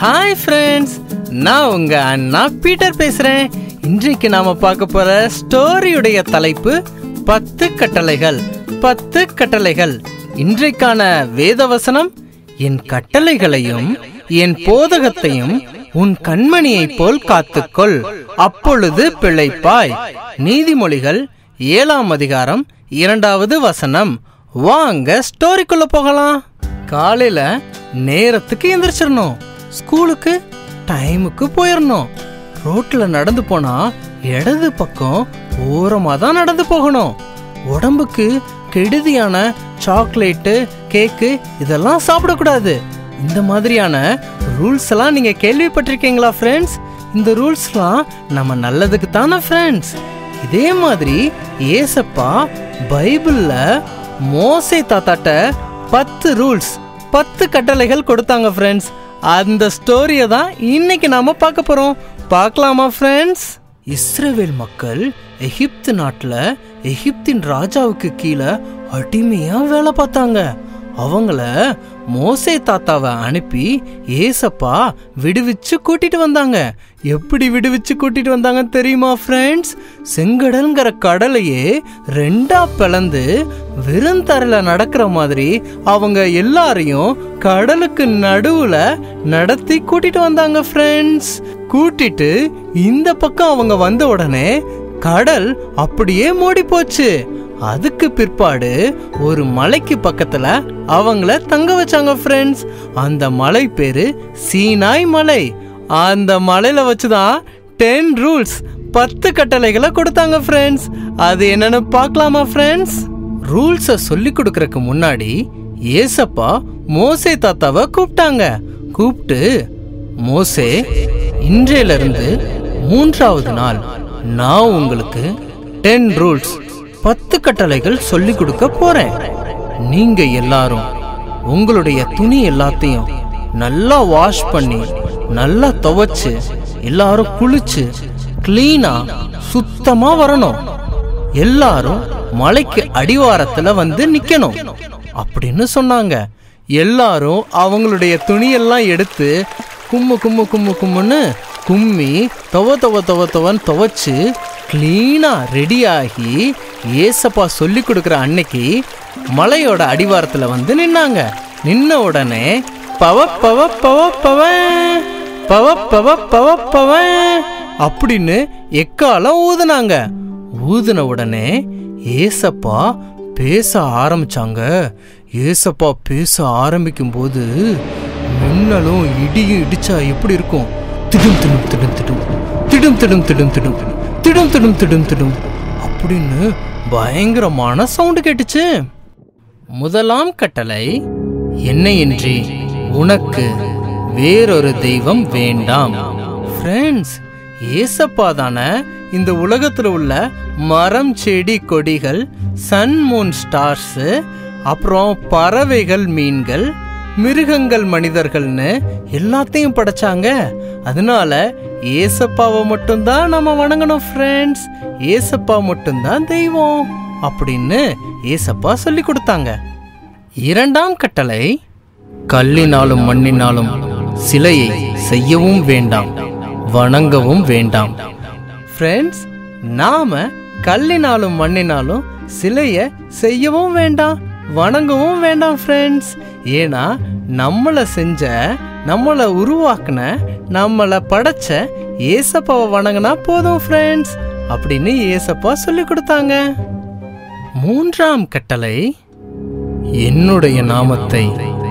hi friends நான் உங்க அண்ணா Peter பேசுறேன் இன்றைக்கு நாம பார்க்க போற ஸ்டோரியுடைய தலைப்பு பத்து கட்டளைகள் பத்து கட்டளைகள் இன்றைக்கான வேத வசனம் என் கட்டளைகளையும் என் போதகத்தையும் உன் கண்மணியைப் போல் காத்துக்கொள் அப்பொழுது பிழைப்பாய் நீதிமொழிகள் ஏழாம் அதிகாரம் இரண்டாவது வசனம் வாங்க ஸ்டோரிக்குள்ள போகலாம் காலையில நேரத்துக்கு எந்திரிச்சிடணும் ஸ்கூலுக்கு டைமுக்கு போயிடணும் ரோட்ல நடந்து போனா இடது பக்கம் ஓரமா தான் நடந்து போகணும் உடம்புக்கு கெடுதியான சாக்லேட்டு கேக்கு இதெல்லாம் சாப்பிடக்கூடாது இந்த மாதிரியான ரூல்ஸ் எல்லாம் நீங்க கேள்விப்பட்டிருக்கீங்களா ஃப்ரெண்ட்ஸ் இந்த ரூல்ஸ்லாம் நம்ம நல்லதுக்கு தானே ஃப்ரெண்ட்ஸ் இதே மாதிரி ஏசப்பா பைபிள்ல மோசே தாத்தாட்ட பத்து ரூல்ஸ் பத்து கட்டளைகள் கொடுத்தாங்க ஃப்ரெண்ட்ஸ் அந்த ஸ்டோரியை தான் இன்னைக்கு நாம பார்க்க போறோம் பார்க்கலாமா ஃப்ரெண்ட்ஸ் இஸ்ரவேல் மக்கள் எகிப்து நாட்டில் எகிப்தின் ராஜாவுக்கு கீழே அடிமையா வேலை பார்த்தாங்க அவங்கள மோசே தாத்தாவை அனுப்பி ஏசப்பா விடுவிச்சு கூட்டிட்டு வந்தாங்க எப்படி விடுவிச்சு கூட்டிட்டு வந்தாங்க தெரியுமா ஃப்ரெண்ட்ஸ் செங்கடல்ங்கிற கடலையே ரெண்டா பிளந்து வெறுந்தரையில நடக்கிற மாதிரி அவங்க எல்லாரையும் கடலுக்கு நடுவுல நடத்தி கூட்டிட்டு வந்தாங்க ஃப்ரெண்ட்ஸ் கூட்டிட்டு இந்த பக்கம் அவங்க வந்த உடனே கடல் அப்படியே மூடி போச்சு அதுக்கு பிற்பாடு ஒரு மலைக்கு பக்கத்துல அவங்கள தங்க வச்சாங்க ஃப்ரெண்ட்ஸ் அந்த மலை பேரு சீனாய் மலை அந்த மலையில வச்சுதான் டென் ரூல்ஸ் பத்து கட்டளைகளை கொடுத்தாங்க ஃப்ரெண்ட்ஸ் அது என்னன்னு பார்க்கலாமா ஃப்ரெண்ட்ஸ் ரூல்ஸை சொல்லி கொடுக்கறதுக்கு முன்னாடி ஏசப்பா மோசே தாத்தாவை கூப்பிட்டாங்க கூப்பிட்டு மோசே இன்றையில இருந்து மூன்றாவது நாள் நான் உங்களுக்கு டென் ரூல்ஸ் பத்து கட்டளைகள் சொல்லி கொடுக்க போறேன் நீங்க எல்லாரும் உங்களுடைய துணி எல்லாத்தையும் நல்லா வாஷ் பண்ணி நல்லா துவைச்சு எல்லாரும் குளிச்சு கிளீனா சுத்தமா வரணும் எல்லாரும் மலைக்கு அடிவாரத்துல வந்து நிக்கணும் அப்படின்னு சொன்னாங்க எல்லாரும் அவங்களுடைய துணியெல்லாம் எடுத்து கும்மு கும்மு கும்மு கும்முன்னு கும்மி துவ துவ துவ துவன்னு துவைச்சு க்ளீனா ரெடியாகி ஏசப்பா சொல்லி கொடுக்குற அன்னைக்கு மலையோட அடிவாரத்துல வந்து நின்னாங்க நின்ன உடனே பவ பவ பவ பவ பவ பவ பவ பவ அப்படின்னு எக்காலம் ஊதுனாங்க ஊதுன உடனே ஏசப்பா பேச ஆரம்பிச்சாங்க ஏசப்பா பேச ஆரம்பிக்கும் போது மின்னலும் இடியும் இடிச்சா எப்படி இருக்கும் திடும் திடும் திடும் திடும் திடும் திடும் திடும் திடும் திடும் திடும் திடும் திடும் அப்படின்னு பயங்கரமான சவுண்டு கேட்டுச்சு முதலாம் கட்டளை என்னையின்றி உனக்கு வேறொரு தெய்வம் வேண்டாம் ஃப்ரெண்ட்ஸ் ஏசப்பா தானே இந்த உலகத்துல உள்ள மரம் செடி கொடிகள் சன் மூன் ஸ்டார்ஸ் அப்புறம் பறவைகள் மீன்கள் மிருகங்கள் மனிதர்கள்னு எல்லாத்தையும் படைச்சாங்க அதனால ஏசப்பாவை மட்டும்தான் நம்ம வணங்கணும் ஃப்ரெண்ட்ஸ் ஏசப்பா மட்டும்தான் தெய்வம் அப்படின்னு ஏசப்பா சொல்லி கொடுத்தாங்க இரண்டாம் கட்டளை கல்லினாலும் மண்ணினாலும் சிலையை செய்யவும் வேண்டாம் வணங்கவும் வேண்டாம் ஃப்ரெண்ட்ஸ் நாம கல்லினாலும் மண்ணினாலும் சிலைய செய்யவும் வேண்டாம் வணங்கவும் வேண்டாம் ஃப்ரெண்ட்ஸ் ஏன்னா நம்மளை செஞ்ச நம்மளை உருவாக்குன நம்மளை படைச்ச ஏசப்பாவை வணங்கினா போதும் ஃப்ரெண்ட்ஸ் அப்படின்னு ஏசப்பா சொல்லி கொடுத்தாங்க மூன்றாம் கட்டளை என்னுடைய நாமத்தை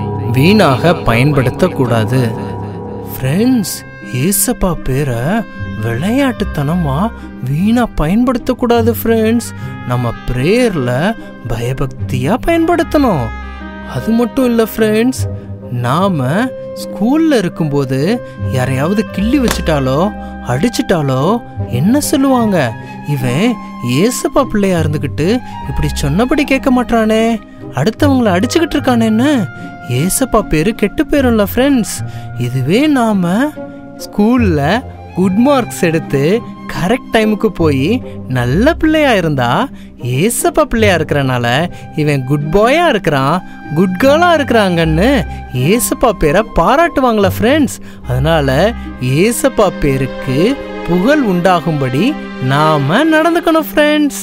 வீணாக பயன்படுத்தக்கூடாது ஃப்ரெண்ட்ஸ் ஏசப்பா பேரை விளையாட்டுத்தனமா வீணா பயன்படுத்தக்கூடாது ஃப்ரெண்ட்ஸ் நம்ம ப்ரேயர்ல பயபக்தியா பயன்படுத்தணும் அது மட்டும் இல்லை ஃப்ரெண்ட்ஸ் நாம ஸ்கூல்ல இருக்கும்போது யாரையாவது கிள்ளி வச்சுட்டாலோ அடிச்சிட்டாலோ என்ன சொல்லுவாங்க இவன் ஏசப்பா பிள்ளையா இருந்துகிட்டு இப்படி சொன்னபடி கேட்க மாட்டானே அடுத்தவங்கள அடிச்சுக்கிட்டு இருக்கானேன்னு ஏசப்பா பேரு கெட்டு போயிரும்ல ஃப்ரெண்ட்ஸ் இதுவே நாம ஸ்கூல்ல குட் மார்க்ஸ் எடுத்து கரெக்ட் டைமுக்கு போய் நல்ல பிள்ளையா இருந்தா ஏசப்பா பிள்ளையா இருக்கிறனால இவன் குட் பாயா இருக்கிறான் குட் கேர்ளா இருக்கிறாங்கன்னு ஏசப்பா பேரை பாராட்டுவாங்களே ஃப்ரெண்ட்ஸ் அதனால ஏசப்பா பேருக்கு புகழ் உண்டாகும்படி நாம நடந்துக்கணும் ஃப்ரெண்ட்ஸ்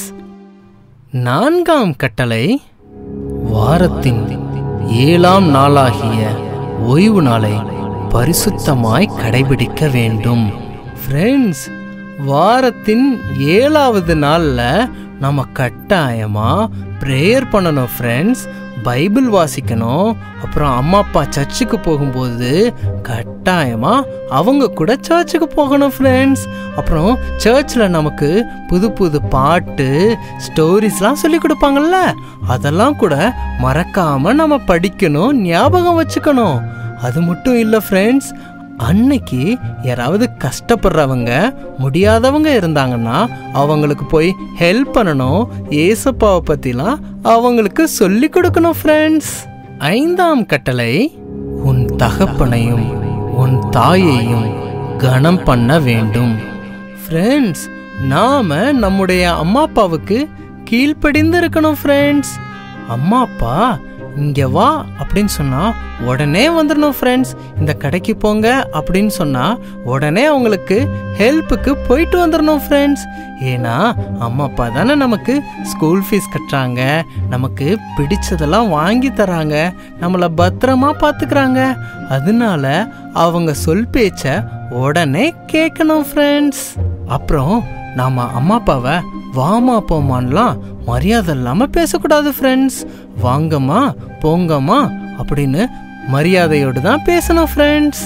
நான்காம் கட்டளை வாரத்தின் ஏழாம் நாளாகிய ஓய்வு நாளை பரிசுத்தமாய் கடைபிடிக்க வேண்டும் ஃப்ரெண்ட்ஸ் வாரத்தின் ஏழாவது நாளில் நம்ம கட்டாயமா ப்ரேயர் பண்ணணும் ஃப்ரெண்ட்ஸ் பைபிள் வாசிக்கணும் அப்புறம் அம்மா அப்பா சர்ச்சுக்கு போகும்போது கட்டாயமா அவங்க கூட சர்ச்சுக்கு போகணும் ஃப்ரெண்ட்ஸ் அப்புறம் சர்ச்சில் நமக்கு புது புது பாட்டு ஸ்டோரிஸ்லாம் சொல்லி கொடுப்பாங்கல்ல அதெல்லாம் கூட மறக்காம நம்ம படிக்கணும் ஞாபகம் வச்சுக்கணும் அது மட்டும் இல்லை ஃப்ரெண்ட்ஸ் அன்னைக்கு யாராவது கஷ்டப்படுறவங்க முடியாதவங்க இருந்தாங்கன்னா அவங்களுக்கு போய் ஹெல்ப் பண்ணணும் ஏசப்பாவை பற்றிலாம் அவங்களுக்கு சொல்லி கொடுக்கணும் ஃப்ரெண்ட்ஸ் ஐந்தாம் கட்டளை உன் தகப்பனையும் உன் தாயையும் கனம் பண்ண வேண்டும் ஃப்ரெண்ட்ஸ் நாம நம்முடைய அம்மா அப்பாவுக்கு கீழ்ப்படிந்து இருக்கணும் ஃப்ரெண்ட்ஸ் அம்மா அப்பா இங்க வா அப்படின்னு சொன்னா உடனே வந்துடணும் ஃப்ரெண்ட்ஸ் இந்த கடைக்கு போங்க அப்படின்னு சொன்னா உடனே அவங்களுக்கு ஹெல்ப்புக்கு போயிட்டு வந்துடணும் ஃப்ரெண்ட்ஸ் ஏன்னா அம்மா அப்பா தானே நமக்கு ஸ்கூல் ஃபீஸ் கட்டுறாங்க நமக்கு பிடிச்சதெல்லாம் வாங்கி தராங்க நம்மளை பத்திரமா பார்த்துக்கிறாங்க அதனால அவங்க சொல் பேச்ச உடனே கேட்கணும் ஃப்ரெண்ட்ஸ் அப்புறம் நாம அம்மா அப்பாவை வாமா போமான்லாம் மரியாதை இல்லாம பேசக்கூடாது ஃப்ரெண்ட்ஸ் வாங்கம்மா போங்கம்மா அப்படின்னு மரியாதையோடு தான் பேசணும் ஃப்ரெண்ட்ஸ்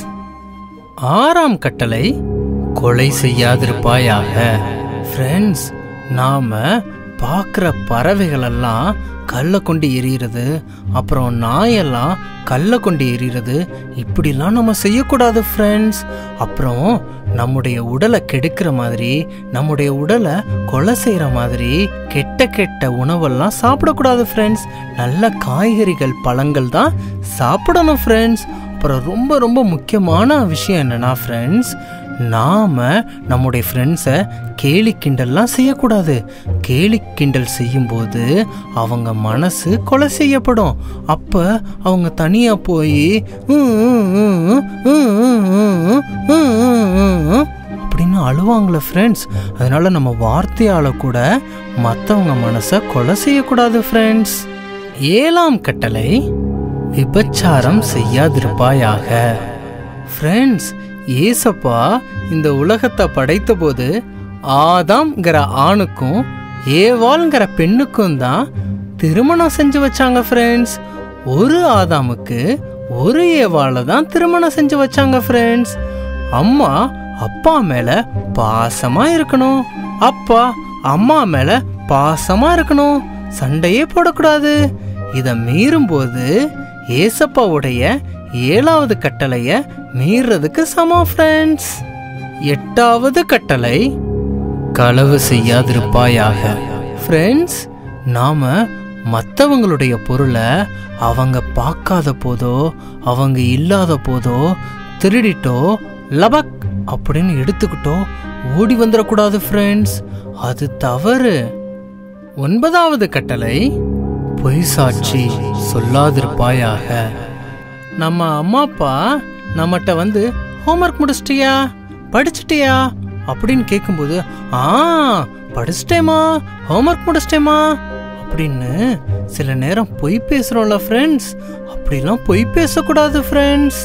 ஆறாம் கட்டளை கொலை செய்யாதிருப்பாயாக ஃப்ரெண்ட்ஸ் நாம பார்க்குற பறவைகளெல்லாம் கல்லை கொண்டு எரியிறது அப்புறம் நாயெல்லாம் கல்லை கொண்டு எரியிறது இப்படிலாம் நம்ம செய்யக்கூடாது ஃப்ரெண்ட்ஸ் அப்புறம் நம்முடைய உடலை கெடுக்கிற மாதிரி நம்முடைய உடலை கொலை செய்கிற மாதிரி கெட்ட கெட்ட உணவெல்லாம் சாப்பிடக்கூடாது ஃப்ரெண்ட்ஸ் நல்ல காய்கறிகள் பழங்கள் தான் சாப்பிடணும் ஃப்ரெண்ட்ஸ் அப்புறம் ரொம்ப ரொம்ப முக்கியமான விஷயம் என்னன்னா ஃப்ரெண்ட்ஸ் நாம நம்முடைய ஃப்ரெண்ட்ஸை கேலி கிண்டல்லாம் செய்யக்கூடாது கேலி கிண்டல் செய்யும்போது அவங்க மனசு கொலை செய்யப்படும் அப்போ அவங்க தனியாக போய் அப்படின்னு அழுவாங்களே ஃப்ரெண்ட்ஸ் அதனால நம்ம வார்த்தையால் கூட மற்றவங்க மனசை கொலை செய்யக்கூடாது ஃப்ரெண்ட்ஸ் ஏழாம் கட்டளை விபச்சாரம் செய்யாதிருப்பாயாக ஃப்ரெண்ட்ஸ் ஏசப்பா இந்த உலகத்தை படைத்த போது ஆதாம்ங்கிற ஆணுக்கும் ஏவாள்ங்கிற பெண்ணுக்கும் தான் திருமணம் செஞ்சு வச்சாங்க ஃப்ரெண்ட்ஸ் ஒரு ஆதாமுக்கு ஒரு ஏவாளை தான் திருமணம் செஞ்சு வச்சாங்க ஃப்ரெண்ட்ஸ் அம்மா அப்பா மேல பாசமா இருக்கணும் அப்பா அம்மா மேல பாசமா இருக்கணும் சண்டையே போடக்கூடாது இதை மீறும்போது ஏசப்பாவுடைய ஏழாவது கட்டளைய மீறதுக்கு சமம் ஃப்ரெண்ட்ஸ் எட்டாவது கட்டளை களவு செய்யாதிருப்பாயாக ஃப்ரெண்ட்ஸ் நாம மற்றவங்களுடைய பொருளை அவங்க பார்க்காத போதோ அவங்க இல்லாத போதோ திருடிட்டோ லபக் அப்படின்னு எடுத்துக்கிட்டோ ஓடி வந்துடக்கூடாது ஃப்ரெண்ட்ஸ் அது தவறு ஒன்பதாவது கட்டளை பொய் சாட்சி சொல்லாதிருப்பாயாக நம்ம அம்மா அப்பா நம்மகிட்ட வந்து ஹோம்ஒர்க் முடிச்சிட்டியா படிச்சிட்டியா அப்படின்னு கேட்கும்போது ஆ படிச்சிட்டேமா ஹோம்ஒர்க் முடிச்சிட்டேமா அப்படின்னு சில நேரம் பொய் பேசுகிறோம்ல ஃப்ரெண்ட்ஸ் அப்படிலாம் பொய் பேசக்கூடாது ஃப்ரெண்ட்ஸ்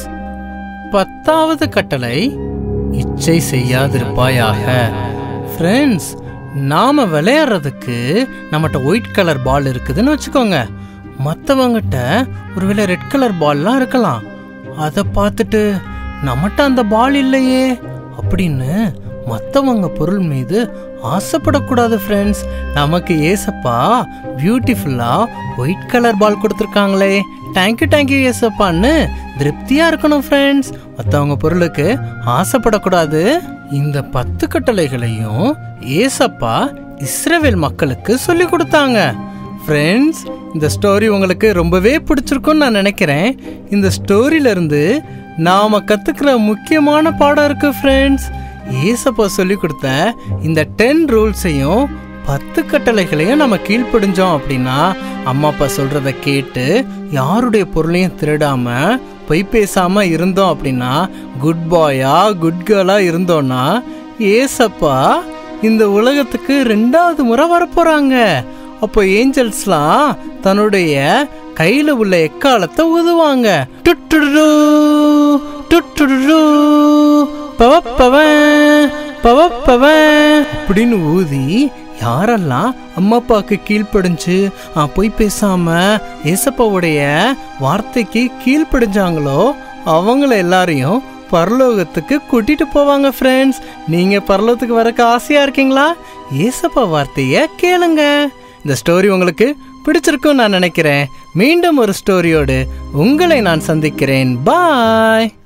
பத்தாவது கட்டளை இச்சை செய்யாதிருப்பாயாக ஃப்ரெண்ட்ஸ் நாம விளையாடுறதுக்கு நம்மகிட்ட ஒயிட் கலர் பால் இருக்குதுன்னு வச்சுக்கோங்க மற்றவங்கிட்ட ஒருவேளை ரெட் கலர் பால்லாம் இருக்கலாம் அதை பார்த்துட்டு நம்மகிட்ட அந்த பால் இல்லையே அப்படின்னு மற்றவங்க பொருள் மீது ஆசைப்படக்கூடாது ஃப்ரெண்ட்ஸ் நமக்கு ஏசப்பா பியூட்டிஃபுல்லா ஒயிட் கலர் பால் கொடுத்துருக்காங்களே தேங்க்யூ தேங்க்யூ ஏசப்பான்னு திருப்தியா இருக்கணும் ஃப்ரெண்ட்ஸ் மற்றவங்க பொருளுக்கு ஆசைப்படக்கூடாது இந்த பத்து கட்டளைகளையும் ஏசப்பா இஸ்ரவேல் மக்களுக்கு சொல்லி கொடுத்தாங்க ஃப்ரெண்ட்ஸ் இந்த ஸ்டோரி உங்களுக்கு ரொம்பவே பிடிச்சிருக்கும்னு நான் நினைக்கிறேன் இந்த ஸ்டோரியில இருந்து நாம கத்துக்கிற முக்கியமான பாடம் இருக்கு ஃப்ரெண்ட்ஸ் ஏசப்பா சொல்லி கொடுத்த இந்த டென் ரூல்ஸையும் பத்து கட்டளைகளையும் நம்ம கீழ்ப்படிஞ்சோம் அப்படின்னா அம்மா அப்பா சொல்றத கேட்டு யாருடைய பொருளையும் திருடாம பொய் பேசாம இருந்தோம் அப்படின்னா குட் பாயா குட் கேர்லா இருந்தோம்னா ஏசப்பா இந்த உலகத்துக்கு ரெண்டாவது முறை வரப்போறாங்க அப்போ ஏஞ்சல்ஸ்லாம் தன்னுடைய கையில உள்ள எக்காலத்தை ஊதுவாங்க டுட்டுடு டுட்டுடு பவப்பவன் பவப்பவன் அப்படின்னு ஊதி யாரெல்லாம் அம்மா அப்பாவுக்கு கீழ்ப்படிஞ்சு ஆ, பொய் பேசாம ஏசப்பாவுடைய வார்த்தைக்கு கீழ்ப்படிஞ்சாங்களோ அவங்கள எல்லாரையும் பரலோகத்துக்கு கூட்டிட்டு போவாங்க ஃப்ரெண்ட்ஸ் நீங்க பரலோகத்துக்கு வரக்கு ஆசையா இருக்கீங்களா ஏசப்பா வார்த்தைய கேளுங்க இந்த ஸ்டோரி உங்களுக்கு பிடிச்சிருக்கும் நான் நினைக்கிறேன் மீண்டும் ஒரு ஸ்டோரியோடு உங்களை நான் சந்திக்கிறேன் பாய்